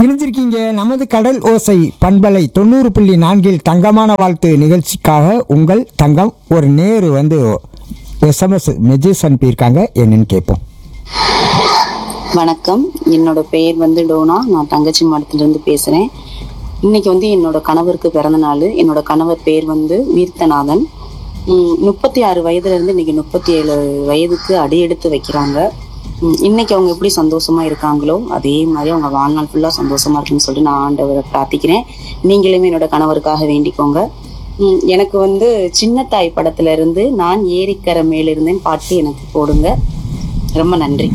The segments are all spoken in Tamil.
இணைஞ்சிருக்கீங்க நமது கடல் ஓசை பண்பலை தொண்ணூறு புள்ளி நான்கில் தங்கமான வாழ்த்து நிகழ்ச்சிக்காக உங்கள் தங்கம் ஒரு நேரு வந்து எஸ்எம்எஸ் மெசேஜ் அனுப்பியிருக்காங்க என்னன்னு கேட்போம் வணக்கம் என்னோட பெயர் வந்து டோனா நான் தங்கச்சி மாடத்திலிருந்து பேசுகிறேன் இன்னைக்கு வந்து என்னோட கணவருக்கு பிறந்த நாள் என்னோட கணவர் பேர் வந்து வீர்த்தநாதன் உம், முப்பத்தி ஆறு வயதுல இருந்து இன்னைக்கு முப்பத்தி ஏழு வயதுக்கு அடியெடுத்து வைக்கிறாங்க உம், இன்னைக்கு அவங்க எப்படி சந்தோஷமா இருக்காங்களோ அதே மாதிரி அவங்க வாழ்நாள் ஃபுல்லா சந்தோஷமா இருக்குன்னு சொல்லிட்டு நான் ஆண்டவரை பிரார்த்திக்கிறேன் நீங்களுமே என்னோட கணவருக்காக வேண்டிக்கோங்க உம், எனக்கு வந்து சின்ன தாய் படத்துல இருந்து நான் ஏரிக்கரை மேலிருந்தேன் பாட்டு எனக்கு போடுங்க ரொம்ப நன்றி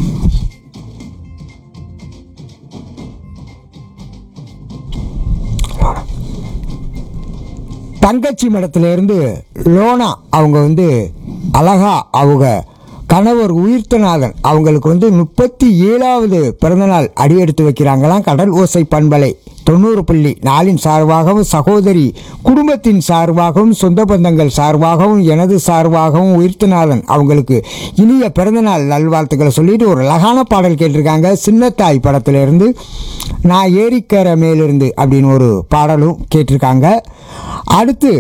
தங்கச்சி மடத்துல இருந்து லோனா அவங்க வந்து அழகா அவங்க கணவர் உயிர்த்தநாதன் அவங்களுக்கு வந்து முப்பத்தி ஏழாவது பிறந்தநாள் அடியெடுத்து வைக்கிறாங்களாம் கடல் ஓசை பண்பலை தொண்ணூறு புள்ளி நாளின் சார்பாகவும் சகோதரி குடும்பத்தின் சார்பாகவும் சொந்த பந்தங்கள் சார்பாகவும் எனது சார்பாகவும் உயிர்த்தநாதன் அவங்களுக்கு இனிய பிறந்தநாள் நல்வாழ்த்துக்களை சொல்லிட்டு ஒரு அழகான பாடல் கேட்டிருக்காங்க சின்னத்தாய் படத்திலிருந்து நான் ஏரிக்கரை மேலிருந்து அப்படின்னு ஒரு பாடலும் கேட்டிருக்காங்க அடுத்து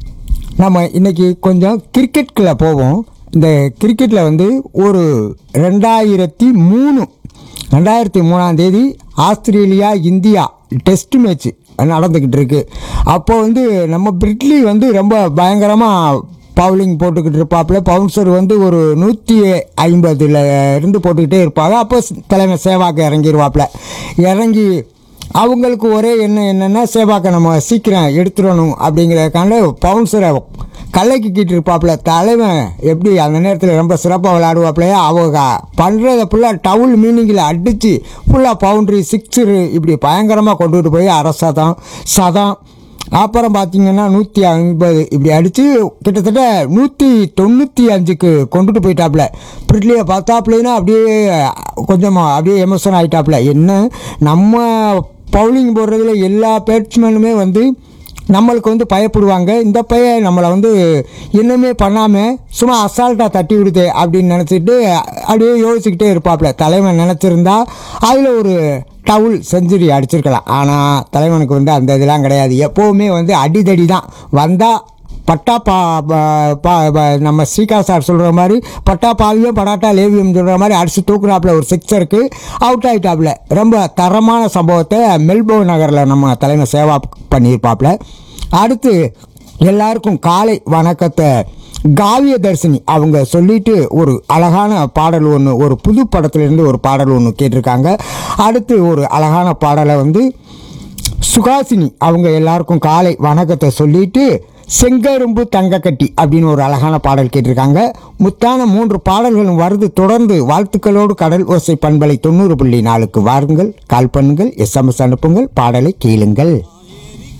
நம்ம இன்னைக்கு கொஞ்சம் கிரிக்கெட்குள்ளே போவோம் இந்த கிரிக்கெட்டில் வந்து ஒரு ரெண்டாயிரத்தி மூணு ரெண்டாயிரத்தி மூணாம் தேதி ஆஸ்திரேலியா இந்தியா டெஸ்ட் மேட்ச் நடந்துக்கிட்டு இருக்கு அப்போ வந்து நம்ம பிரிட்லி வந்து ரொம்ப பயங்கரமாக பவுலிங் போட்டுக்கிட்டு இருப்பாப்புல பவுன்சர் வந்து ஒரு நூற்றி ஐம்பதுல இருந்து போட்டுக்கிட்டே இருப்பாங்க அப்போ தலைமை சேவாக்கு இறங்கிடுவாப்புல இறங்கி அவங்களுக்கு ஒரே எண்ணம் என்னென்னா சேவாக்கை நம்ம சீக்கிரம் எடுத்துடணும் அப்படிங்கிறதுக்காண்ட பவுன்சரை கல்லைக்கிட்டு இருப்பாப்புல தலைவன் எப்படி அந்த நேரத்தில் ரொம்ப சிறப்பாக விளையாடுவாப்புலையே அவங்க பண்ணுறத ஃபுல்லாக டவுல் மீனிங்கில் அடித்து ஃபுல்லாக பவுண்ட்ரி சிக்ஸரு இப்படி பயங்கரமாக கொண்டுகிட்டு போய் அரை சதம் சதம் அப்புறம் பார்த்தீங்கன்னா நூற்றி ஐம்பது இப்படி அடித்து கிட்டத்தட்ட நூற்றி தொண்ணூற்றி அஞ்சுக்கு கொண்டுட்டு போயிட்டாப்புல பிரிட்லியை பார்த்தாப்புலன்னா அப்படியே கொஞ்சமாக அப்படியே எமோஷன் ஆகிட்டாப்புல என்ன நம்ம பவுலிங் போடுறதுல எல்லா பேட்ஸ்மேனுமே வந்து நம்மளுக்கு வந்து பயப்படுவாங்க இந்த பையன் நம்மளை வந்து இன்னுமே பண்ணாமல் சும்மா அசால்ட்டாக தட்டி விடுதே அப்படின்னு நினச்சிட்டு அப்படியே யோசிச்சுக்கிட்டே இருப்பாப்புல தலைவன் நினச்சிருந்தா அதில் ஒரு டவுல் செஞ்சுரி அடிச்சிருக்கலாம் ஆனால் தலைவனுக்கு வந்து அந்த இதெல்லாம் கிடையாது எப்போவுமே வந்து அடிதடி தான் வந்தால் பட்டா பா பா- பா- பா- நம்ம ஸ்ரீகா சார் சொல்கிற மாதிரி பட்டா பாவியம் படாட்டா லேவியம் சொல்கிற மாதிரி அடிச்சு தூக்குறாப்புல ஒரு சிக்ஸருக்கு அவுட் ஆகிட்டாப்புல ரொம்ப தரமான சம்பவத்தை மெல்போர்ன் நகரில் நம்ம தலைமை சேவா பண்ணியிருப்பாப்புல அடுத்து எல்லாருக்கும் காலை வணக்கத்தை காவிய தர்சினி அவங்க சொல்லிட்டு ஒரு அழகான பாடல் ஒன்று ஒரு புது படத்துலேருந்து ஒரு பாடல் ஒன்று கேட்டிருக்காங்க அடுத்து ஒரு அழகான பாடலை வந்து சுகாசினி அவங்க எல்லாருக்கும் காலை வணக்கத்தை சொல்லிட்டு செங்கரும்பு தங்கக்கட்டி அப்படின்னு ஒரு அழகான பாடல் கேட்டிருக்காங்க முத்தான மூன்று பாடல்களும் வருது தொடர்ந்து வாழ்த்துக்களோடு கடல் ஓசை பண்பலை தொண்ணூறு புள்ளி நாலுக்கு வாருங்கள் கால் பண்ணுங்கள் எஸ்எம்எஸ் அனுப்புங்கள் பாடலை கேளுங்கள்